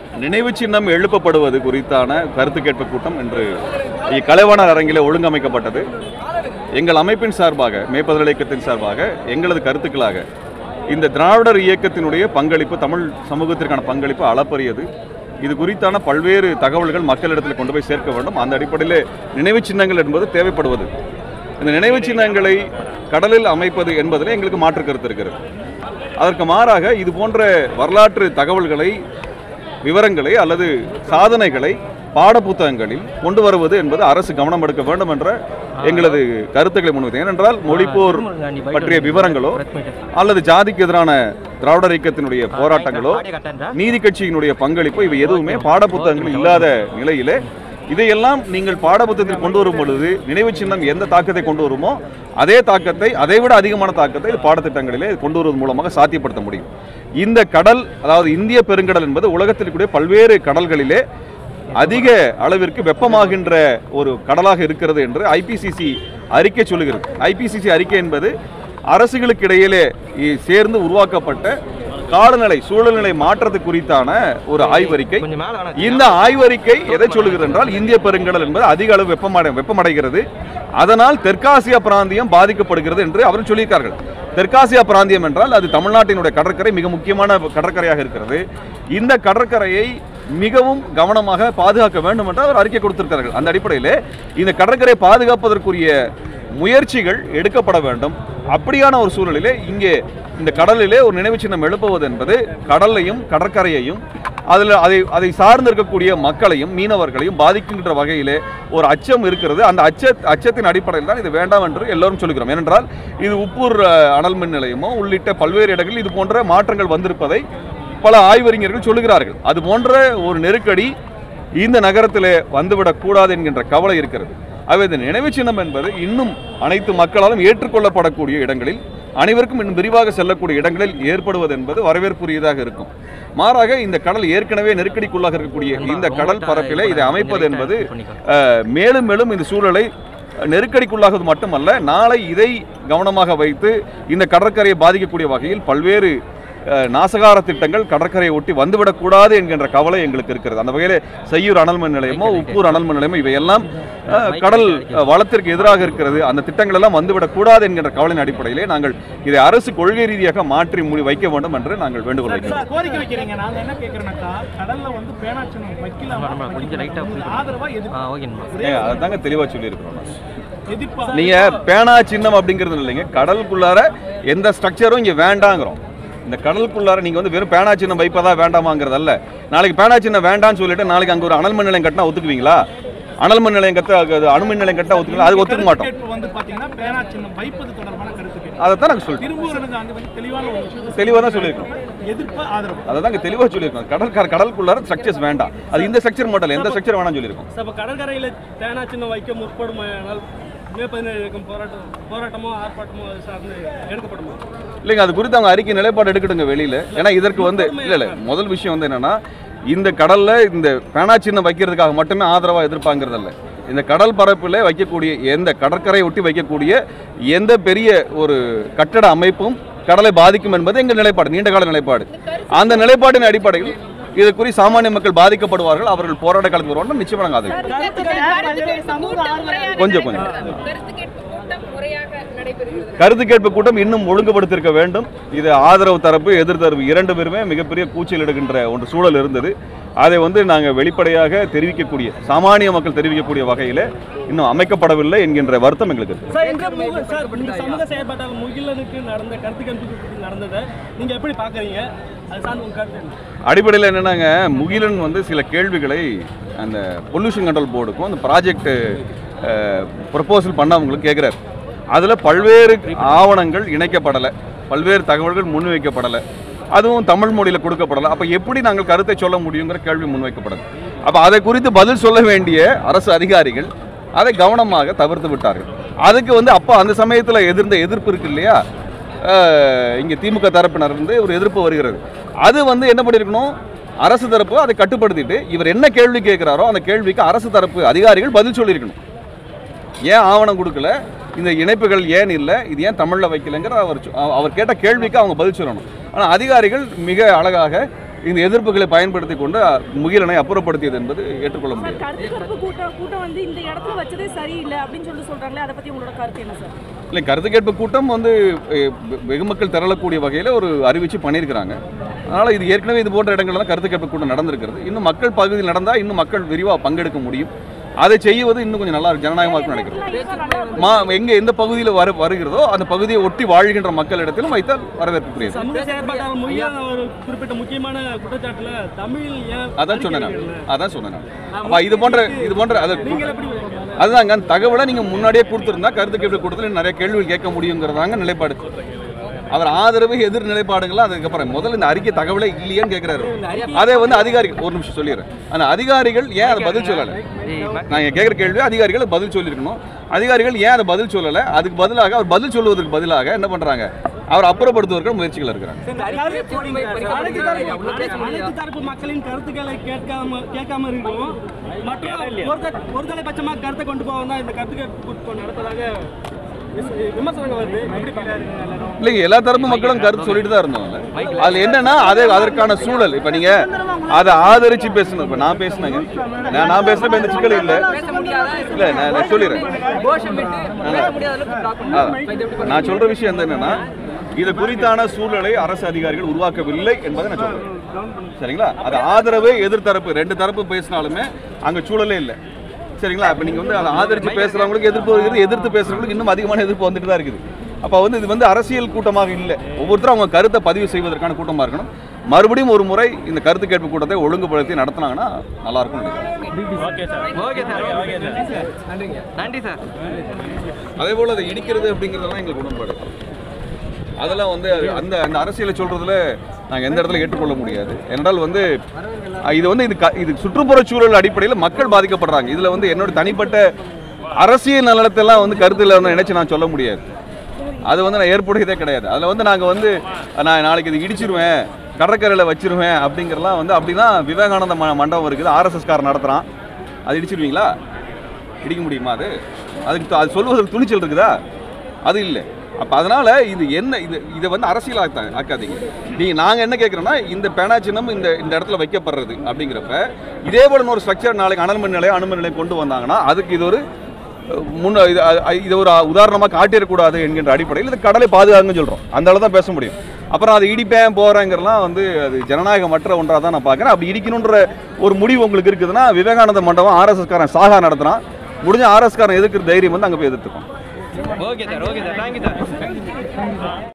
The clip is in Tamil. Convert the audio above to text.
நினைவு சின்னம் எழுப்பப்படுவது குறித்தான கருத்து கேட்பு கூட்டம் இன்று கலைவாணர் அரங்கிலே ஒழுங்கமைக்கப்பட்டது எங்கள் அமைப்பின் சார்பாக மேற்பதல் இயக்கத்தின் சார்பாக எங்களது கருத்துக்களாக இந்த திராவிடர் இயக்கத்தினுடைய பங்களிப்பு தமிழ் சமூகத்திற்கான பங்களிப்பு அளப்பரியது இது குறித்தான பல்வேறு தகவல்கள் மக்களிடத்தில் கொண்டு போய் சேர்க்க வேண்டும் அந்த அடிப்படையில் நினைவு சின்னங்கள் என்பது தேவைப்படுவது இந்த நினைவு சின்னங்களை கடலில் அமைப்பது என்பதில் எங்களுக்கு மாற்று கருத்து இருக்கிறது அதற்கு மாறாக இது போன்ற வரலாற்று தகவல்களை விவரங்களை அல்லது சாதனைகளை பாடப்புத்தகங்களில் கொண்டு வருவது என்பது அரசு கவனம் எடுக்க வேண்டும் என்ற எங்களது கருத்துக்களை முன்வைத்தேன் ஏனென்றால் மொழிப்போர் பற்றிய விவரங்களோ அல்லது ஜாதிக்கு எதிரான திராவிடர் இயக்கத்தினுடைய போராட்டங்களோ நீதி கட்சியினுடைய பங்களிப்பு இவை எதுவுமே பாடப்புத்தகங்கள் இல்லாத நிலையிலே இதையெல்லாம் நீங்கள் பாடப்புத்தகத்தில் கொண்டு வரும் பொழுது நினைவு சின்னம் எந்த தாக்கத்தை கொண்டு வருமோ அதே தாக்கத்தை அதைவிட அதிகமான தாக்கத்தை இது பாடத்திட்டங்களிலே கொண்டு வருவதன் மூலமாக சாத்தியப்படுத்த முடியும் இந்த கடல் அதாவது இந்திய பெருங்கடல் என்பது உலகத்தில் இருக்கக்கூடிய பல்வேறு கடல்களிலே அதிக அளவிற்கு வெப்பமாகின்ற ஒரு கடலாக இருக்கிறது என்று ஐபிசிசி அறிக்கை சொல்லுகிறது ஐபிசிசி அறிக்கை என்பது அரசுகளுக்கு இடையிலே இ- சேர்ந்து உருவாக்கப்பட்ட காலநிலை சூழல்நிலை மாற்றத்து குறித்தான ஒரு ஆய்வறிக்கை இந்த ஆய்வறிக்கை எதை சொல்லுகிறது என்றால் இந்திய பெருங்கடல் என்பது அதிக அளவு வெப்பமடை வெப்பமடைகிறது அதனால் தெற்காசியா பிராந்தியம் பாதிக்கப்படுகிறது என்று அவர்கள் சொல்லியிருக்கார்கள் தெற்காசியா பிராந்தியம் என்றால் அது தமிழ்நாட்டினுடைய கடற்கரை மிக முக்கியமான கடற்கரையாக இருக்கிறது இந்த கடற்கரையை மிகவும் கவனமாக பாதுகாக்க வேண்டும் என்று அவர் அறிக்கை கொடுத்திருக்கிறார்கள் அந்த அடிப்படையில் இந்த கடற்கரையை பாதுகாப்பதற்குரிய முயற்சிகள் எடுக்கப்பட வேண்டும் அப்படியான ஒரு சூழலிலே இங்கே இந்த கடலிலே ஒரு நினைவு சின்னம் எழுப்புவது என்பது கடலையும் கடற்கரையையும் அதில் அதை அதை சார்ந்து இருக்கக்கூடிய மக்களையும் மீனவர்களையும் பாதிக்கின்ற வகையிலே ஒரு அச்சம் இருக்கிறது அந்த அச்ச அச்சத்தின் அடிப்படையில் தான் இது வேண்டாம் என்று எல்லோரும் சொல்கிறோம் ஏனென்றால் இது உப்பூர் அஹ், அனல் மின் நிலையமோ உள்ளிட்ட பல்வேறு இடங்களில் இது போன்ற மாற்றங்கள் வந்திருப்பதை பல ஆய்வறிஞர்கள் சொல்லுகிறார்கள் அது போன்ற ஒரு நெருக்கடி இந்த நகரத்திலே வந்துவிடக் கூடாது என்கின்ற கவலை இருக்கிறது ஆகவே இந்த நினைவு சின்னம் என்பது இன்னும் அனைத்து மக்களாலும் ஏற்றுக்கொள்ளப்படக்கூடிய இடங்களில் அனைவருக்கும் இன்னும் விரிவாக செல்லக்கூடிய இடங்களில் ஏற்படுவது என்பது வரவேற்புரியதாக இருக்கும் மாறாக இந்த கடல் ஏற்கனவே நெருக்கடிக்குள்ளாக இருக்கக்கூடிய இந்த கடல் பரப்பிலே இதை அமைப்பது என்பது அஹ், மேலும் மேலும் இந்த சூழலை நெருக்கடிக்குள்ளாகுவது மட்டுமல்ல நாளை இதை கவனமாக வைத்து இந்த கடற்கரையை பாதிக்கக்கூடிய வகையில் பல்வேறு அஹ், நாசகார திட்டங்கள் கடற்கரையை ஒட்டி வந்துவிடக்கூடாது என்கின்ற கவலை எங்களுக்கு இருக்கிறது அந்த வகையில் செய்யூர் அனல் மின் நிலையமோ உப்பூர் அனல் மின் நிலையமோ இவையெல்லாம் அஹ், கடல் அஹ், வளத்திற்கு எதிராக இருக்கிறது அந்த திட்டங்கள் எல்லாம் வந்துவிடக்கூடாது என்கின்ற கவலையின் அடிப்படையிலே நாங்கள் இதை அரசு கொள்கை ரீதியாக மாற்றி முடி வைக்க வேண்டும் என்று நாங்கள் வேண்டுகோள் வைக்கிறோம் சார், கோரிக்கை வைக்கிறீங்க நாங்க என்ன கேக்குறோம்னாக்கா கடல்ல வந்து பேனாச்சனம் வைக்கலாமா கொஞ்சம் லைட்டா உங்களுக்கு ஆதரவா எதிர்ப்பு ஆ ஓகேண்ணா ஏங்க அதாங்க தெளிவாக சொல்லியிருக்கிறோம் நாங்கள் எதிர்ப்பா நீங்க பேனா சின்னம் அப்படிங்கிறது இல்லைங்க கடலுக்குள்ளார எந்த ஸ்ட்ரக்சரும் இங்க வேண்டாங்கிறோம் இந்த கடலுக்குள்ளார நீங்க வந்து வெறும் பேனா சின்னம் வைப்பதா வேண்டாமாங்கிறது அல்ல நாளைக்கு பேனா சின்னம் வேண்டாம்னு சொல்லிட்டு நாளைக்கு அங்க ஒரு அனல் மின் நிலையம் கட்டினா ஒத்துக்குவீங்களா அனல் மின் நிலையம் கட்ட அது அணுமின் நிலையம் கட்டினா ஒத்துக்கலாம் அது ஒத்துக்க மாட்டோம் கேட்பு வந்து பாத்தீங்கன்னா பேனாச்சின்னம் வைப்பது தொடர்பான கருத்து கேட்பு அதைத்தான் நாங்கள் சொல்லிட்டோம் திரும்பூரனுக்கு அங்க வந்து தெளிவான ஒரு விஷயம் தெளிவாக தான் சொல்லியிருக்கோம் எதிர்ப்பு ஆதரவு அதை தாங்க தெளிவாக சொல்லியிருக்கோம் கடற்கரை கடலுக்குள்ளார ஸ்ட்ரக்சர்ஸ் வேண்டாம் அது இந்த ஸ்ட்ரக்சர் மட்டும் இல்லை எந்த ஸ்ட்ரக்சர் வேணாம்னு சொல்லியிருக்கோம் சார் இப்போ கடற்கரையில் தேனா சின்னம் வைக்க முற்படுமானால் மே பதினேழு இருக்கும் போராட்டம் போராட்டமோ ஆர்ப்பாட்டமோ அது சார்ந்து எடுக்கப்படுமா இல்லைங்க அது குறித்து அவங்க அறிக்கை நிலைப்பாடு எடுக்கட்டுங்க வெளியில ஏன்னா இதற்கு வந்து இல்ல இல்ல முதல் விஷயம் வந்து என்னன்னா இந்த கடல்ல இந்த பேனா சின்னம் வைக்கிறதுக்காக மட்டுமே ஆதரவா எதிர்ப்பாங்கிறதல்ல இந்த கடல் பரப்பில் வைக்கக்கூடிய எந்த கடற்கரை ஒட்டி வைக்கக்கூடிய எந்த பெரிய ஒரு கட்டட அமைப்பும் கடலை பாதிக்கும் என்பது எங்கள் நிலைப்பாடு நீண்ட கால நிலைப்பாடு அந்த நிலைப்பாட்டின் அடிப்படையில் இது குறி சாமானிய மக்கள் பாதிக்கப்படுவார்கள் அவர்கள் போராட்ட காலத்துக்கு வருவார்கள் நிச்சயமாக நாங்கள் ஆதரிக்கிறோம் கொஞ்சம், கொஞ்சம். கருத்து கேட்பு கூட்டம் முறையாக நடைபெறுகிறது கருத்து கேட்பு கூட்டம் இன்னும் ஒழுங்குபடுத்தியிருக்க வேண்டும் இது ஆதரவு தரப்பு எதிர் தரப்பு இரண்டு பேருமே மிகப்பெரிய கூச்சல் எடுக்கின்ற ஒன்று சூழல் இருந்தது அதை வந்து நாங்கள் வெளிப்படையாக தெரிவிக்கக்கூடிய சாமானிய மக்கள் தெரிவிக்கக்கூடிய வகையில் இன்னும் அமைக்கப்படவில்லை என்கின்ற வருத்தம் எங்களுக்கு இருக்கு சார் இந்த முக சார் இந்த சமூக செயற்பாட்டாளர் முகிலனுக்கு நடந்த கருத்து கணிப்பு நடந்ததை நீங்க எப்படி பார்க்குறீங்க அது சார்ந்து உங்க கருத்து என்ன அடிப்படையில் என்னன்னாங்க முகிலன் வந்து சில கேள்விகளை அந்த பொல்யூஷன் கண்ட்ரோல் போர்டுக்கும் அந்த ப்ராஜெக்ட் ப்ரப்போசல் பண்ணவங்களுக்கு கேட்குறாரு அதில் பல்வேறு ஆவணங்கள் இணைக்கப்படலை பல்வேறு தகவல்கள் முன்வைக்கப்படலை அதுவும் தமிழ் மொழியில் கொடுக்கப்படலை அப்போ எப்படி நாங்கள் கருத்தை சொல்ல முடியுங்கிற கேள்வி முன்வைக்கப்படுது அப்போ அதை குறித்து பதில் சொல்ல வேண்டிய அரசு அதிகாரிகள் அதை கவனமாக தவிர்த்து விட்டார்கள் அதுக்கு வந்து அப்போ அந்த சமயத்தில் எதிர்ந்த எதிர்ப்பு இருக்கு இல்லையா அஹ், இங்கே திமுக தரப்பினர் இருந்து ஒரு எதிர்ப்பு வருகிறது அது வந்து என்ன பண்ணியிருக்கணும் அரசு தரப்பு அதை கட்டுப்படுத்திட்டு இவர் என்ன கேள்வி கேட்குறாரோ அந்த கேள்விக்கு அரசு தரப்பு அதிகாரிகள் பதில் சொல்லியிருக்கணும் ஏன் ஆவணம் கொடுக்கல இந்த இணைப்புகள் ஏன் இல்லை இது ஏன் தமிழில் வைக்கலைங்கிற அவர் சொ- அவ- அவர் கேட்ட கேள்விக்கு அவங்க பதில் சொல்லணும் ஆனால் அதிகாரிகள் மிக அழகாக இந்த எதிர்ப்புகளை பயன்படுத்தி கொண்டு முகிலனை அப்புறப்படுத்தியது என்பது ஏற்றுக்கொள்ள சார் முடியாது கருத்து கருப்பு கூட்டம் கூட்டம் வந்து இந்த இடத்துல வச்சதே சரியில்லை அப்படின்னு சொல்லி சொல்றாங்களே அதை பத்தி உங்களோட கருத்து என்ன சார் இல்லை கருத்து கேட்பு கூட்டம் வந்து அஹ், வெ- வெகுமக்கள் திரளக்கூடிய வகையில் ஒரு அறிவிச்சு பண்ணியிருக்கிறாங்க அதனால் இது ஏற்கனவே இது போன்ற இடங்கள்ல தான் கருத்து கேட்பு கூட்டம் நடந்திருக்கிறது இன்னும் மக்கள் பகுதியில் நடந்தால் இன்னும் மக்கள் விரிவாக பங்கெடுக்க முடியும் அதை செய்வது இன்னும் கொஞ்சம் நல்லா இருக்கும் ஜனநாயகமாக இருக்கும்னு நினைக்கிறேன் மா எங்கே எந்த பகுதியில் வரு வருகிறதோ அந்த பகுதியை ஒட்டி வாழ்கின்ற மக்களிடத்திலும் வைத்தால் வரவேற்புக்குரியது சமூக செயற்பாட்டாளர் முகிலன் ஒரு குறிப்பிட்ட முக்கியமான குற்றச்சாட்டுல தமிழ் ஏன் அதான் சொன்னேன் நான் அதான் சொன்னேன் நான் அப்ப இது போன்ற இது போன்ற அது நீங்கள் எப்படி பார்க்கறீங்க? அதுதாங்க அந்த தகவலை நீங்க முன்னாடியே கொடுத்துருந்தா கருத்து கேள்வி கூட்டத்தில் நிறைய கேள்விகள் கேட்க முடியுங்கிறதாங்க நிலைப்பாடு அவர் ஆதரவு எதிர் நிலைப்பாடுங்களாம் அதுக்கப்புறம் முதல்ல இந்த அறிக்கை தகவலே இல்லையான்னு கேட்கிறாரு அதே வந்து அதிகாரிகள் ஒரு நிமிஷம் சொல்லிடுறேன் அந்த அதிகாரிகள் ஏன் அதை பதில் சொல்லலை நான் கேட்குற கேள்வி அதிகாரிகள் பதில் சொல்லியிருக்கணும் அதிகாரிகள் ஏன் அதை பதில் சொல்லலை அதுக்கு பதிலாக அவர் பதில் சொல்வதற்கு பதிலாக என்ன பண்றாங்க அவர் அப்புறப்படுத்துவதற்கு முயற்சிகள் இருக்கிறாங்க அனைத்து தரப்பு அனைத்து தரப்பு மக்களின் கருத்துக்களை கேட்காம கேட்காம இருக்கணும் மற்றும் ஒருத்த- ஒருதலைபட்சமா கருத்தை கொண்டு போக தான் இந்த கருத்து கேட்பு நடப்பதாக விம- விமர்சனங்கள் வருது எப்படி பாக்குறீங்க எல்லாரும் இல்லைங்க எல்லா தரப்பு மக்களும் கருத்து சொல்லிட்டு தான் இருந்தோம் அதுல என்னன்னா அதே அதற்கான சூழல் இப்ப நீங்க அதை ஆதரிச்சு பேசணும் இப்ப நான் பேசினேங்க நான் நான் பேசுறப்ப எந்த சிக்கலும் இல்ல இல்ல நான் நான் சொல்லிடுறேன் அதான். நான் சொல்ற விஷயம் வந்து என்னன்னா இது குறித்தான சூழலை அரசு அதிகாரிகள் உருவாக்கவில்லை என்பதை நான் சொல்றேன் சரிங்களா அது ஆதரவு எதிர்த்தரப்பு ரெண்டு தரப்பு பேசினாலுமே அங்க சூழலே இல்லை சரிங்களா அப்ப நீங்க வந்து அதை ஆதரிச்சு பேசுறவங்களுக்கு எதிர்ப்பு வருகிறது எதிர்த்து பேசுறவங்களுக்கு இன்னும் அதிகமான எதிர்ப்பு வந்துட்டு தான் இருக்குது அப்ப வந்து இது வந்து அரசியல் கூட்டமாக இல்லை ஒவ்வொருத்தரும் அவங்க கருத்தை பதிவு செய்வதற்கான கூட்டமா இருக்கணும் மறுபடியும் ஒரு முறை இந்த கருத்து கேட்பு கூட்டத்தை ஒழுங்குபடுத்தி நடத்துனாங்கன்னா நல்லா இருக்கும் நன்றி சார் அதே போல அதை இடிக்கிறது அப்படிங்கிறதெல்லாம் எங்களுக்கு உடன்பாடு அதெல்லாம் வந்து அது- அந்த அந்த அரசியலை சொல்றதுல நாங்கள் எந்த இடத்துல ஏற்றுக்கொள்ள முடியாது ஏனென்றால் வந்து அஹ், இது வந்து இது க இது சுற்றுப்புற சூழல் அடிப்படையில் மக்கள் பாதிக்கப்படுறாங்க இதில் வந்து என்னோட தனிப்பட்ட அரசியல் நலத்தெல்லாம் வந்து கருத்தில் வந்து நினைச்சு நான் சொல்ல முடியாது அது வந்து நான் ஏற்புடையதே கிடையாது அதில் வந்து நாங்கள் வந்து நான் நாளைக்கு இது இடிச்சிருவேன் கடற்கரையில் வச்சிருவேன் அப்படிங்கிறலாம் வந்து அப்படின்னா விவேகானந்த ம மண்டபம் இருக்குது ஆர்எஸ்எஸ் காரன் நடத்துகிறான் அது இடிச்சிருவீங்களா இடிக்க முடியுமா அது அதுக்கு து- அது சொல்வதற்கு துணிச்சல் இருக்குதா அது இல்லை அப்போ அதனால இது என்ன இது இதை வந்து அரசியல் ஆக்காங்க ஆக்காதீங்க நீங்கள் நாங்கள் என்ன கேட்குறோன்னா இந்த பேனா சின்னம் இந்த இந்த இடத்துல வைக்கப்படுறது அப்படிங்கிறப்ப இதே போல ஒரு ஸ்ட்ரக்சர் நாளைக்கு அனல் மின் நிலையம் அணுமின் நிலையம் கொண்டு வந்தாங்கன்னா அதுக்கு இது ஒரு அஹ், முன்ன இது அ- அ- இது ஒரு உதாரணமாக காட்டிடக்கூடாது என்கின்ற அடிப்படையில் இது கடலை பாதுகாங்கன்னு சொல்கிறோம் அந்த அளவு தான் பேச முடியும் அப்புறம் அதை இடிப்பேன் போகிறேங்கிறலாம் வந்து அது ஜனநாயகமற்ற ஒன்றாக தான் நான் பார்க்குறேன் அப்படி இடிக்கணுன்ற ஒரு முடிவு உங்களுக்கு இருக்குதுன்னா விவேகானந்த மண்டபம் ஆர்எஸ்எஸ் காரன் சாகா நடத்துகிறான் முடிஞ்ச ஆர்எஸ் காரன் எதிர்க்கிற தைரியம் வந்து அங்கே போய் எதிர்த்துக்கும் okay sir okay sir thank you sir